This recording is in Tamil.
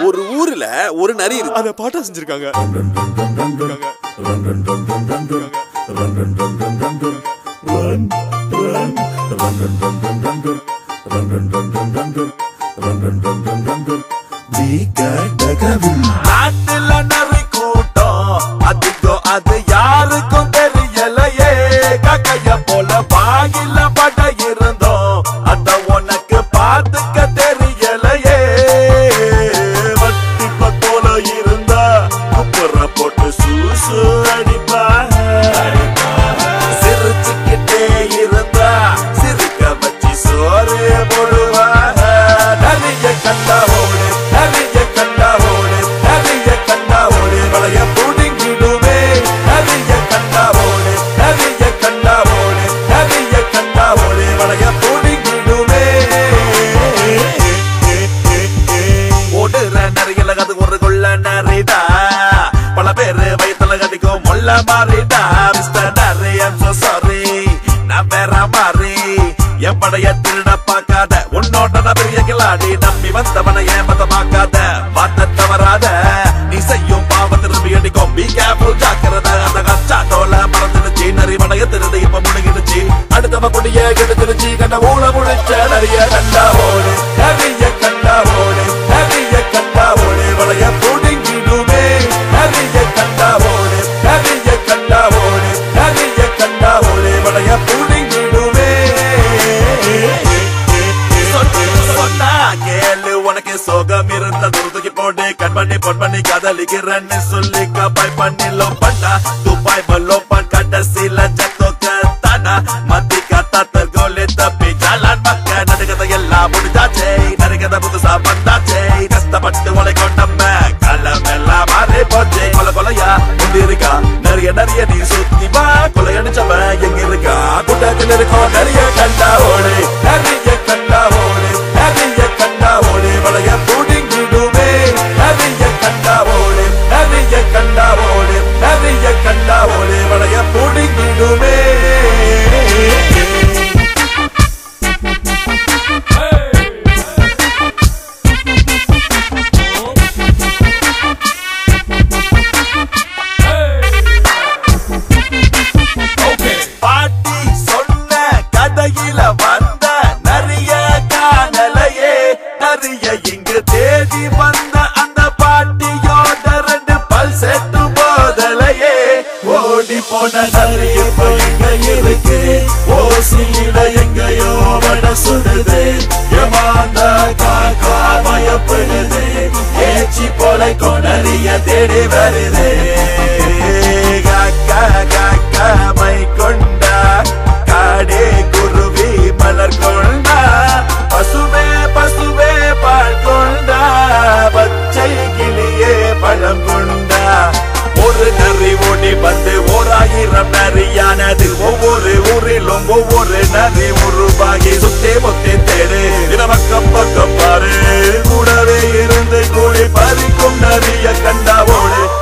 ஒரு ஊர்ல ஒரு நரி இருக்கு அத பாட்டா செஞ்சிருக்காங்க நாட்டுல நரி கூட்டம் அதிகம் அது யாருக்கும் தெரியலையே கக்கைய போல வாயில பட இருந்தோம் அத உனக்கு பார்த்துக்க தெரியலையே வட்டி போல இருந்தா குப்புற போட்டு சூசு அடிப்பா சிரிச்சுக்கிட்டே இருந்தா சிரிக்க வச்சு சோறு போடுவா நிறைய கண்டா ஓடு நிறைய கண்டா ஓடு நிறைய கண்டா ஓடு வளைய புடுங்கிடுமே நிறைய கண்டா ஓடு நிறைய கண்டா ஓடு நிறைய கண்டா ஓடு வளைய புடுங்கிடுமே ஓடுற நிறைய அது ஒரு கொள்ள நரிடா பல பேரு வயிற்றுல கடிக்கும் முள்ள மாறிடா மிஸ்டர் நரி ஐம் so sorry நான் வேற மாறி என் படைய திருட பார்க்காத உன்னோட நான் பெரிய கிளாடி நம்பி வந்தவனை ஏமாத்தமாக்காத பார்த்த தவறாத நீ செய்யும் பாவம் திரும்பி அடிக்கும் பி கேர்ஃபுல் ஜாக்கிரத அந்த கச்சாட்டோல மறந்துடுச்சு நரி மடைய திருடு இப்ப முழுகிடுச்சு அடுத்தவ குடிய கெடுத்துடுச்சு கண்ட ஊழ முழிச்ச நிறைய கண்டா ஓடு நிறைய கண்டா ஓடு நிறைய கண்டா ஓடு வளைய புடுங்கிடுமே நிறைய கண்டா ஓடு நிறைய கண்டா ஓடு நிறைய கண்டா ஓடு வளைய புடுங்கிடுமே சொன்னா கேளு உனக்கு சோகம் இருந்த துருதுக்கி போட்டு கண் பண்ணி பொன் பண்ணி கதலிக்கிறன்னு சொல்லி கபாய் பண்ணி லோ பண்ணா துபாய் பல்லோ பண் கடைசில ஜத்தோக்க தானா மத்தி காத்தா கோலி தப்பி ஜாலான் மக்க நடுக்கதை எல்லாம் முடிஞ்சாச்சே நடுக்கதை புதுசா வந்தாச்சே கஷ்டப்பட்டு உலை கொண்டம்ம களம் எல்லாம் மாறி போச்சே கொலை கொலையா முந்திருக்கா நிறைய நிறைய நீ சுத்தி வா கொலை அடிச்சவன் எங்க இருக்கா குட்டத்தில் இருக்கோம் நிறைய கண்டா ஓடு நிறைய கண்டா ஓடு நிறைய கண்டா ஓடு வளைய புடுங்கிடுமே நிறைய கண்டா ஓடு நிறைய கண்டா ஓடு நிறைய கண்டா ஓடு வளைய புடுங்கிடுமே பாட்டி சொன்ன கதையில வந்த நிறைய காணலையே நிறைய இங்கு தேடி வந்த அந்த பாட்டியோட ரெண்டு பல் செட்டு போதலையே ஓடி போன நிறைய இப்ப எங்க இருக்கு ஓசியில எங்கேயோ வட சுடுது ஏமாந்த காக்கா பயப்படுது ஏச்சி போல கொணறிய தேடி வருது காக்கா காக்கா மை கொண்டா காடே குருவி மலர் கொண்டா பசுவே பசுவே பால் கொண்டா பச்சை கிளியே பழம் கொண்டா ஒரு நரி ஓடி வந்து ஓராயிரம் நரியானது ஒவ்வொரு ஊரிலும் ஒவ்வொரு நரி உருவாகி சுத்தி முத்தி தேடு இத பக்கம் பக்கம் பாரு கூடவே இருந்து கூலி பறிக்கும் நரிய கண்டா ஓடு